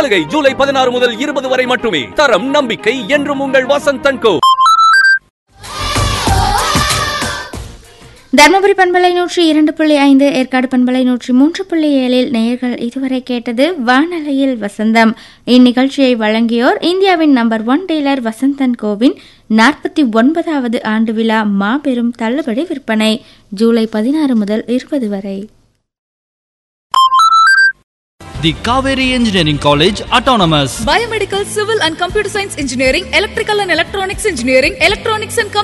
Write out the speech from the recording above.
இச்சலுகை ஜூலை பதினாறு முதல் இருபது வரை மட்டுமே தரம் நம்பிக்கை என்றும் உங்கள் வசந்தன் கோ தர்மபுரி பண்பலை நூற்றி இரண்டு புள்ளி ஐந்து ஏற்காடு பண்பலை நூற்றி மூன்று புள்ளி ஏழில் நேயர்கள் இதுவரை கேட்டது வானலையில் வசந்தம் இந்நிகழ்ச்சியை வழங்கியோர் இந்தியாவின் நம்பர் ஒன் டீலர் வசந்தன் கோவின் நாற்பத்தி ஒன்பதாவது ஆண்டு விழா மாபெரும் தள்ளுபடி விற்பனை ஜூலை பதினாறு முதல் இருபது வரை The Kaveri Engineering College Autonomous. Biomedical, Civil and Computer Science Engineering, Electrical and Electronics Engineering, Electronics and